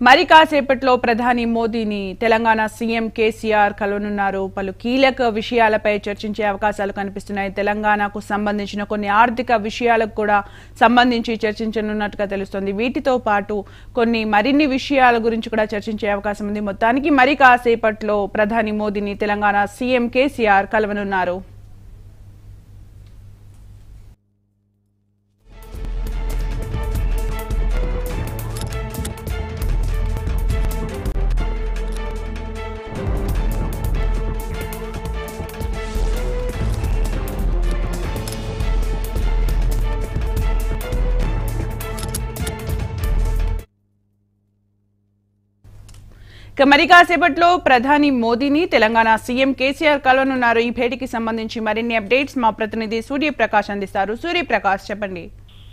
మరి కాసేపట్లో ప్రధాని మోదీని తెలంగాణ సీఎం కేసీఆర్ కలవనున్నారు పలు కీలక విషయాలపై చర్చించే అవకాశాలు కనిపిస్తున్నాయి తెలంగాణకు సంబంధించిన కొన్ని ఆర్థిక విషయాలకు కూడా సంబంధించి చర్చించనున్నట్టుగా తెలుస్తోంది వీటితో పాటు కొన్ని మరిన్ని విషయాల గురించి కూడా చర్చించే అవకాశం ఉంది మొత్తానికి మరి కాసేపట్లో ప్రధాని మోదీని తెలంగాణ సీఎం కేసీఆర్ కలవనున్నారు ఇక మరి కాసేపట్లో ప్రధాని మోదీని తెలంగాణ సీఎం కేసీఆర్ కలవనున్నారు ఈ భేటీకి సంబంధించి మరిన్ని అప్డేట్స్ మా ప్రతినిధి సూర్యప్రకాష్ అందిస్తారు సూర్యప్రకాష్ చెప్పండి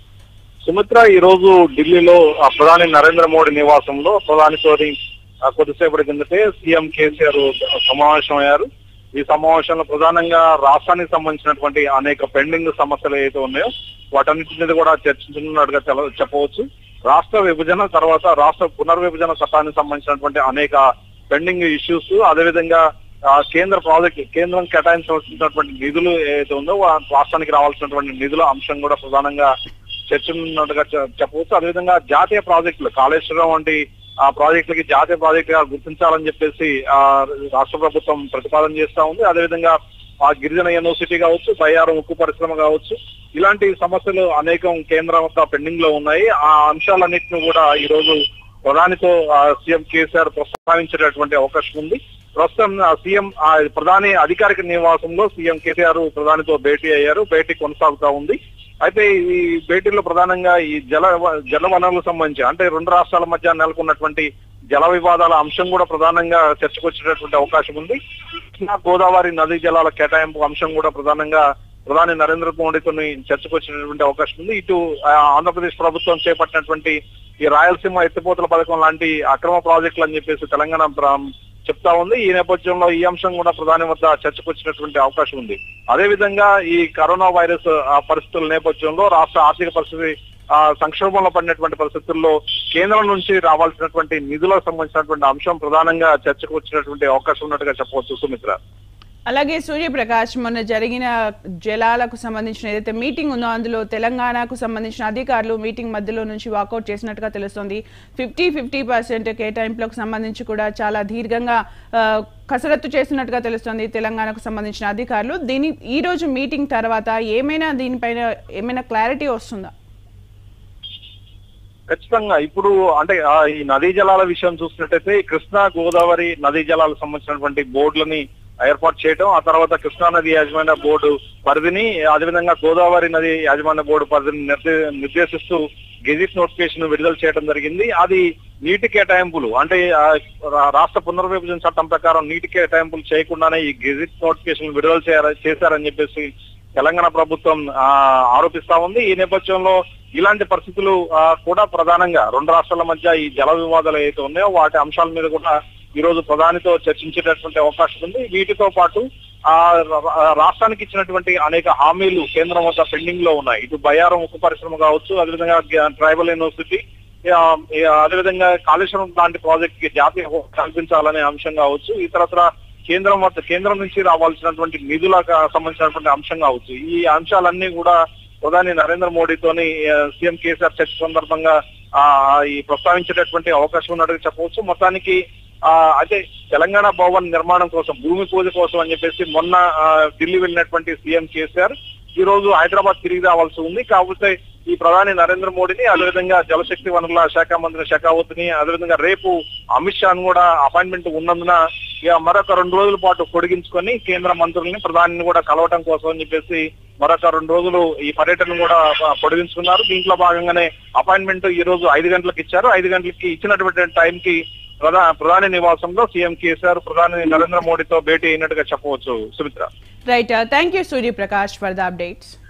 సుమిత్ర ఈ రోజు ఢిల్లీలో ఆ ప్రధాని నరేంద్ర మోడీ నివాసంలో ప్రధానితోని ఆ, కొద్దిసేపటి కిందటే సీఎం కేసీఆర్ సమావేశమయ్యారు ఈ సమావేశంలో ప్రధానంగా రాష్ట్రానికి సంబంధించినటువంటి అనేక పెండింగ్ సమస్యలు ఏవైతే ఉన్నాయో వాటన్నిటి మీద కూడా చర్చించనున్నట్టుగా తెల- చెప్పవచ్చు రాష్ట్ర విభజన తర్వాత రాష్ట్ర పునర్విభజన చట్టానికి సంబంధించినటువంటి అనేక పెండింగ్ ఇష్యూస్ అదేవిధంగా ఆ, కేంద్ర ప్రాజెక్ట్ కేంద్రం కేటాయించవలసినటువంటి నిధులు ఏదైతే ఉందో వా- రాష్ట్రానికి రావాల్సినటువంటి నిధుల అంశం కూడా ప్రధానంగా చర్చనున్నట్టుగా చె- చెప్పవచ్చు అదేవిధంగా జాతీయ ప్రాజెక్టులు కాళేశ్వరం వంటి ఆ ప్రాజెక్టులకి జాతీయ ప్రాజెక్టుగా గుర్తించాలని చెప్పేసి ఆ రాష్ట్ర ప్రభుత్వం ప్రతిపాదన చేస్తా ఉంది అదేవిధంగా ఆ గిరిజన యూనివర్సిటీ కావచ్చు బయ్యారం ఉక్కు పరిశ్రమ కావచ్చు ఇలాంటి సమస్యలు అనేకం కేంద్రం వద్ద పెండింగ్ లో ఉన్నాయి ఆ అంశాలన్నింటినీ కూడా ఈ రోజు ప్రధానితో ఆ, సీఎం కేసీఆర్ ప్రస్తావించేటటువంటి అవకాశం ఉంది ప్రస్తుతం ఆ, సీఎం ఆ, ప్రధాని అధికారిక నివాసంలో సీఎం కేసీఆర్ ప్రధానితో భేటీ అయ్యారు భేటీ కొనసాగుతా ఉంది అయితే ఈ భేటీలో ప్రధానంగా ఈ జల జల వనరులకు సంబంధించి అంటే రెండు రాష్ట్రాల మధ్య నెలకొన్నటువంటి జల వివాదాల అంశం కూడా ప్రధానంగా చర్చకు వచ్చేటటువంటి అవకాశం ఉంది కృష్ణా గోదావరి నదీ జలాల కేటాయింపు అంశం కూడా ప్రధానంగా ప్రధాని నరేంద్ర మోడీతో చర్చకు వచ్చేటటువంటి అవకాశం ఉంది ఇటు ఆ, ఆంధ్రప్రదేశ్ ప్రభుత్వం చేపట్టినటువంటి ఈ రాయలసీమ ఎత్తిపోతల పథకం లాంటి అక్రమ ప్రాజెక్టులు అని చెప్పేసి తెలంగాణ ప్ర- చెప్తా ఉంది ఈ నేపథ్యంలో ఈ అంశం కూడా ప్రధాని వద్ద చర్చకు వచ్చినటువంటి అవకాశం ఉంది అదే విధంగా ఈ కరోనా వైరస్ ఆ, పరిస్థితుల నేపథ్యంలో రాష్ట్ర ఆర్థిక పరిస్థితి ఆ, సంక్షోభంలో పడినటువంటి పరిస్థితుల్లో కేంద్రం నుంచి రావాల్సినటువంటి నిధులకు సంబంధించినటువంటి అంశం ప్రధానంగా చర్చకు వచ్చినటువంటి అవకాశం ఉన్నట్టుగా చెప్పవచ్చు సుమిత్ర అలాగే సూర్యప్రకాష్ మొన్న జరిగిన జలాలకు సంబంధించిన ఏదైతే మీటింగ్ ఉందో అందులో తెలంగాణకు సంబంధించిన అధికారులు మీటింగ్ మధ్యలో నుంచి వాకౌట్ చేసినట్టుగా తెలుస్తోంది ఫిఫ్టీ ఫిఫ్టీ పర్సెంట్ కేటాయింపులకు సంబంధించి కూడా చాలా దీర్ఘంగా ఆ, కసరత్తు చేస్తున్నట్టుగా తెలుస్తోంది తెలంగాణకు సంబంధించిన అధికారులు దీని ఈ రోజు మీటింగ్ తర్వాత ఏమైనా దీనిపైన ఏమైనా క్లారిటీ వస్తుందా ఖచ్చితంగా ఇప్పుడు అంటే ఆ, ఈ నదీ జలాల విషయం చూసినట్టయితే ఈ కృష్ణా గోదావరి నదీ జలాలకు సంబంధించినటువంటి బోర్డులని ఏర్పాటు చేయడం ఆ తర్వాత కృష్ణా నది యాజమాన్య బోర్డు పరిధిని అదేవిధంగా గోదావరి నది యాజమాన్య బోర్డు పరిధిని నిర్దే- నిర్దేశిస్తూ గెజిట్ నోటిఫికేషన్ విడుదల చేయడం జరిగింది అది నీటి కేటాయింపులు అంటే ఆ, రా- రాష్ట్ర పునర్విభజన చట్టం ప్రకారం నీటి కేటాయింపులు చేయకుండానే ఈ గెజిట్ నోటిఫికేషన్ విడుదల చేయార- చేశారని చెప్పేసి తెలంగాణ ప్రభుత్వం ఆ, ఆరోపిస్తా ఉంది ఈ నేపథ్యంలో ఇలాంటి పరిస్థితులు ఆ, కూడా ప్రధానంగా రెండు రాష్ట్రాల మధ్య ఈ జల వివాదాలు ఏవైతే ఉన్నాయో వాటి అంశాల మీద కూడా ఈ రోజు ప్రధానితో చర్చించేటటువంటి అవకాశం ఉంది వీటితో పాటు ఆ రా- రాష్ట్రానికి ఇచ్చినటువంటి అనేక హామీలు కేంద్రం వద్ద పెండింగ్ లో ఉన్నాయి ఇటు బయ్యారం ఉక్కు పరిశ్రమ కావచ్చు అదేవిధంగా గ- ట్రైబల్ యూనివర్సిటీ ఆ, ఈ అదేవిధంగా కాళేశ్వరం లాంటి ప్రాజెక్ట్ కి జాతీయ హోదా కల్పించాలనే అంశం కావచ్చు ఇతరత్ర కేంద్రం వద్ద కేంద్రం నుంచి రావాల్సినటువంటి నిధులకు సంబంధించినటువంటి అంశం కావచ్చు ఈ అంశాలన్నీ కూడా ప్రధాని నరేంద్ర మోడీతోని ఆ, సీఎం కేసీఆర్ చర్చ సందర్భంగా ఆ ఈ ప్రస్తావించేటటువంటి అవకాశం ఉన్నట్టుగా చెప్పవచ్చు మొత్తానికి ఆ అయితే తెలంగాణ భవన్ నిర్మాణం కోసం భూమి పూజ కోసం అని చెప్పేసి మొన్న ఆ, ఢిల్లీ వెళ్ళినటువంటి సీఎం కేసీఆర్ ఈ రోజు హైదరాబాద్ తిరిగి రావాల్సి ఉంది కాకపోతే ఈ ప్రధాని నరేంద్ర మోడీని అదేవిధంగా జలశక్తి వనరుల శాఖ మంత్రి షెకావత్ని అదేవిధంగా రేపు అమిత్ షాను కూడా అపాయింట్మెంట్ ఉన్నందున ఇక మరొక రెండు రోజుల పాటు పొడిగించుకొని కేంద్ర మంత్రుల్ని ప్రధానిని కూడా కలవటం కోసం అని చెప్పేసి మరొక రెండు రోజులు ఈ పర్యటన కూడా ఆ, పొడిగించుకున్నారు దీంట్లో భాగంగానే అపాయింట్మెంట్ ఈ రోజు ఐదు గంటలకు ఇచ్చారు ఐదు గంటలకి ఇచ్చినటువంటి టైంకి ప్రధా ప్రధాని నివాసంలో సీఎం కేసీఆర్ ప్రధాని నరేంద్ర మోడీతో భేటీ అయినట్టుగా చెప్పవచ్చు Sumitra right thank you Suryaprakash for the updates